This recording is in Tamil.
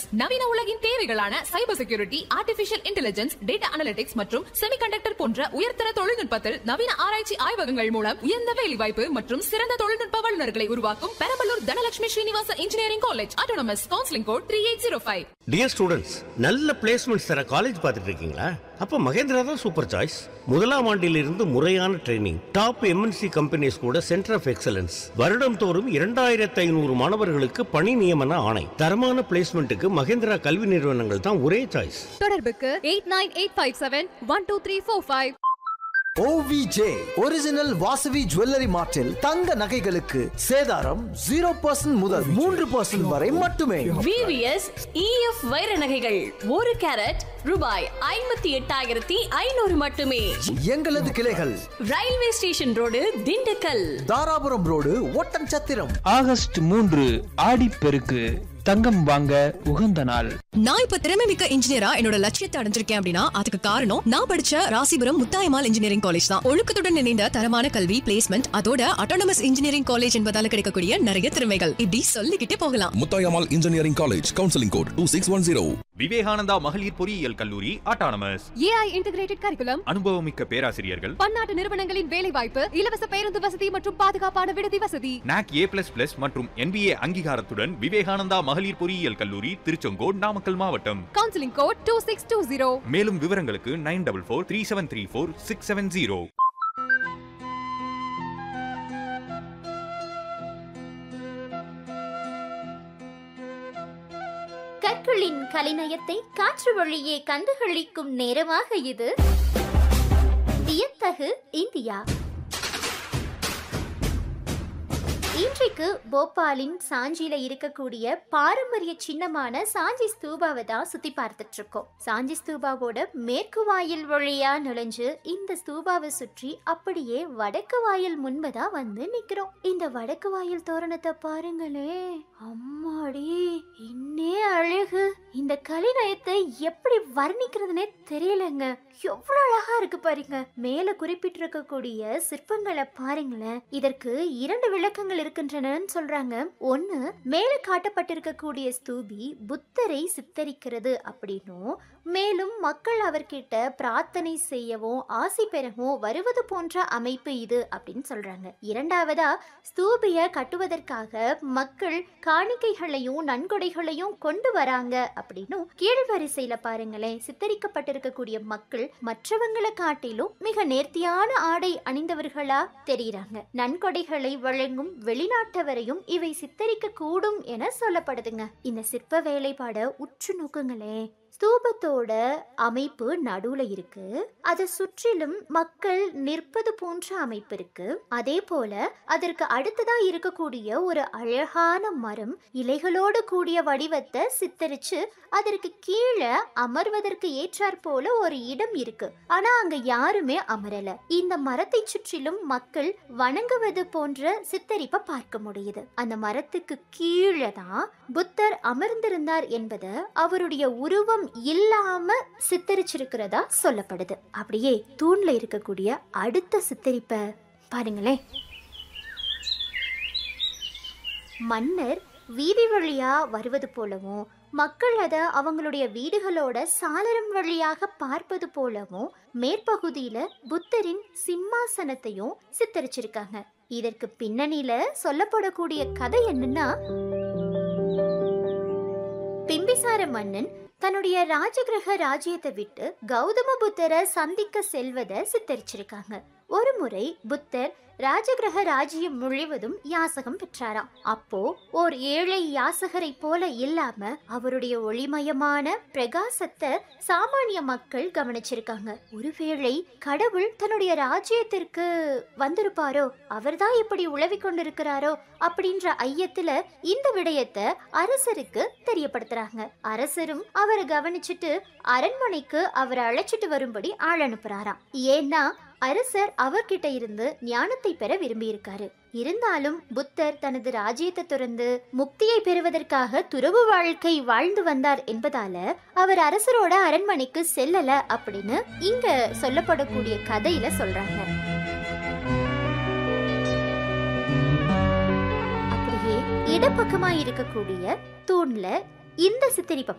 நவீன உலகின் தேவைகளான cyber security artificial intelligence data analytics மற்றும் செமிகண்டக்டர் போன்ற உயர்தர தொழில்நுட்பத்தில் நவீன ஆராய்ச்சி ஆய்வகங்கள் மூலம் உயர்ந்த வேலைவாய்ப்பு மற்றும் சிறந்த தொழில்நுட்ப வல்லுநர்களை உருவாக்கும் Perambalur Dhanalakshmi Srinivasa engineering college autonomous counselling code three eight zero five dear students நல்ல பிளேஸ்மெண்ட்ஸ் தர காலேஜ் பார்த்துட்டு இருக்கீங்களா அப்போ மகேந்திரா தான் சூப்பர் சாய்ஸ் முதலாம் ஆண்டிலிருந்து முறையான ட்ரைனிங் டாப் எம்என்சி கம்பெனிஸ் கூட சென்டர் ஆஃப் எக்ஸலன்ஸ் வருடம் தோறும் இரண்டாயிரத்து ஐநூறு மாணவர்களுக்கு பணி நியமன ஆணை தரமான பிளேஸ்மெண்ட்டுக்கு மகேந்திரா கல்வி நிறுவனங்கள் தான் ஒரே சாய்ஸ் தொடர்புக்கு eight nine eight five seven one two three four five OVJ original Vasavi jewellery மார்ட்டில் தங்க நகைகளுக்கு சேதாரம் ஜீரோ பர்சன்ட் முதல் மூன்று பர்சன்ட் வரை மட்டுமே விவிஎஸ் இஎஃப் வைர நகைகள் ஒரு கேரட் ரூபாய் ஐம்பத்தி எட்டாயிரத்தி ஐநூறு மட்டுமே எங்களது கிளைகள் railway station road Dindigul Dharapuram road Oddanchatram August மூன்று ஆடிப்பெருக்கு தங்கம் வாங்க உகந்த நாள் நான் இப்ப திறமை மிக்க இன்ஜினியரா என்னோட லட்சியத்தை அடைஞ்சிருக்கேன் அப்படின்னா அதுக்கு காரணம் நான் படிச்ச ராசிபுரம் முத்தாயமால் இன்ஜினியரிங் காலேஜ் தான் ஒழுக்கத்துடன் இணைந்த தரமான கல்வி பிளேஸ்மெண்ட் அதோட அட்டானமஸ் இன்ஜினியரிங் காலேஜ் என்பதால கிடைக்கக்கூடிய நிறைய திறமைகள் இப்படி சொல்லிக்கிட்டே போகலாம் Muthayammal engineering college counselling code two six one zero Vivekananda மகளிர் பொறியியல் கல்லூரி ஆட்டானமஸ் ஏஐ இன்டிகிரேட்டட் கரிக்குலம் அனுபவமிக்க பேராசிரியர்கள் பன்னாட்டு நிறுவனங்களின் வேலைவாய்ப்பு இலவச பேருந்து வசதி மற்றும் பாதுகாப்பான விடுதி வசதி நாக் ஏ பிளஸ் பிளஸ் மற்றும் என்பிஏ அங்கீகாரத்துடன் விவேகானந்தா மகளிர் பொறியியல் கல்லூரி திருச்செங்கோடு நாமக்கல் மாவட்டம் counselling code two six two zero மேலும் விவரங்களுக்கு nine double four three seven three four six seven zero கற்களின் கலைநயத்தை காற்று வழியே கண்டுகளிக்கும் நேரமாக இது வியத்தகு இந்தியா இன்றைக்கு போபாலின் சாஞ்சியில இருக்கக்கூடிய பாரம்பரிய சின்னமான சாஞ்சி ஸ்தூபாவை தான் சுத்தி பார்த்துட்டு இருக்கோம் சாஞ்சி ஸ்தூபாவோட மேற்கு வாயில் வழியா நுழைஞ்சு இந்த ஸ்தூபாவை சுற்றி அப்படியே வடக்கு வாயில் முன்பதா வந்து நிக்கிறோம் இந்த வடக்கு வாயில் தோரணத்தை பாருங்களே அம்மாடி இன்னே அழகு இந்த கலைநயத்தை எப்படி வர்ணிக்கிறதுனே தெரியலங்க எவ்வளவு அழகா இருக்கு பாருங்க மேல குறிப்பிட்டிருக்கக்கூடிய சிற்பங்களை பாருங்களேன் இதற்கு இரண்டு விளக்கங்கள் இருக்கின்றனன்னு சொல்றாங்க ஒண்ணு மேல காட்டப்பட்டிருக்கக்கூடிய ஸ்தூபி புத்தரை சித்தரிக்கிறது அப்படின்னும் மேலும் மக்கள் அவர்கிட்ட பிரார்த்தனை செய்யவும் ஆசி பெறவும் வருவது போன்ற அமைப்பு இது அப்படின்னு சொல்றாங்க இரண்டாவதா ஸ்தூபிய கட்டுவதற்காக மக்கள் காணிக்கைகளையும் நன்கொடைகளையும் கொண்டு வராங்க அப்படின்னும் கீழ்வரிசையில பாருங்களேன் சித்தரிக்கப்பட்டிருக்கக்கூடிய மக்கள் மற்றவங்களை காட்டிலும் மிக நேர்த்தியான ஆடை அணிந்தவர்களா தெரியுறாங்க நன்கொடைகளை வழங்கும் வெளிநாட்டவரையும் இவை சித்தரிக்க கூடும் என சொல்லப்படுதுங்க இந்த சிற்ப வேலைப்பாட உற்று நோக்குங்களேன் ஸ்தூபத்தோட அமைப்பு நடுவுல இருக்கு அதை சுற்றிலும் மக்கள் நிற்பது போன்ற அமைப்பு இருக்கு அதே போல அதற்கு அடுத்ததா இருக்கக்கூடிய ஒரு அழகான மரம் இலைகளோடு கூடிய வடிவத்தை சித்தரிச்சு அதற்கு கீழே அமர்வதற்கு ஏற்றாற் போல ஒரு இடம் இருக்கு ஆனா அங்க யாருமே அமரல இந்த மரத்தை சுற்றிலும் மக்கள் வணங்குவது போன்ற சித்தரிப்பை பார்க்க முடியுது அந்த மரத்துக்கு கீழே தான் புத்தர் அமர்ந்திருந்தார் என்பதை அவருடைய உருவம் இல்லாம சித்தரிச்சிருக்கிறதா சொல்லப்படுது அப்படியே தூண்ல இருக்கக்கூடிய அடுத்த சித்தரிப்பை பாருங்களேன் மன்னர் வீதி வழியா வருவது போலவும் மக்கள் அதை அவங்களுடைய வீடுகளோட சாளரம் வழியாக பார்ப்பது போலவும் மேற்பகுதியில புத்தரின் சிம்மாசனத்தையும் சித்தரிச்சிருக்காங்க இதற்கு பின்னணியில சொல்லப்படக்கூடிய கதை என்னன்னா பிம்பிசார மன்னன் தன்னுடைய ராஜகிரக ராஜ்யத்தை விட்டு கௌதம புத்தரை சந்திக்க செல்வதை சித்தரிச்சிருக்காங்க ஒரு முறை புத்தர் ராஜகிரக ராஜ்யம் முழுவதும் யாசகம் பெற்றாராம் அப்போ ஓர் ஏழை யாசகரை போல இல்லாம அவருடைய ஒளிமயமான பிரகாசத்தை சாமானிய மக்கள் கவனிச்சிருக்காங்க ஒருவேளை கடவுள் தன்னுடைய ராஜ்யத்திற்கு வந்திருப்பாரோ அவர்தான் இப்படி உழவி கொண்டிருக்கிறாரோ அப்படின்ற ஐயத்துல இந்த விடயத்தை அரசருக்கு தெரியப்படுத்துறாங்க அரசரும் அவரை கவனிச்சுட்டு அரண்மனைக்கு அவரை அழைச்சிட்டு வரும்படி ஆள் அனுப்புறாராம் ஏன்னா அரசர் அவர்கிட்ட இருந்து ஞானத்தை பெற விரும்பியிருக்காரு இருந்தாலும் புத்தர் தனது ராஜ்யத்தை துறந்து முக்தியை பெறுவதற்காக துறவு வாழ்க்கை வாழ்ந்து வந்தார் என்பதால அவர் அரசரோட அரண்மனைக்கு செல்லல அப்படின்னு இங்க சொல்லப்படக்கூடிய கதையில சொல்றாங்க அப்படியே இடப்பக்கமா இருக்கக்கூடிய தூண்ல இந்த சித்தரிப்பை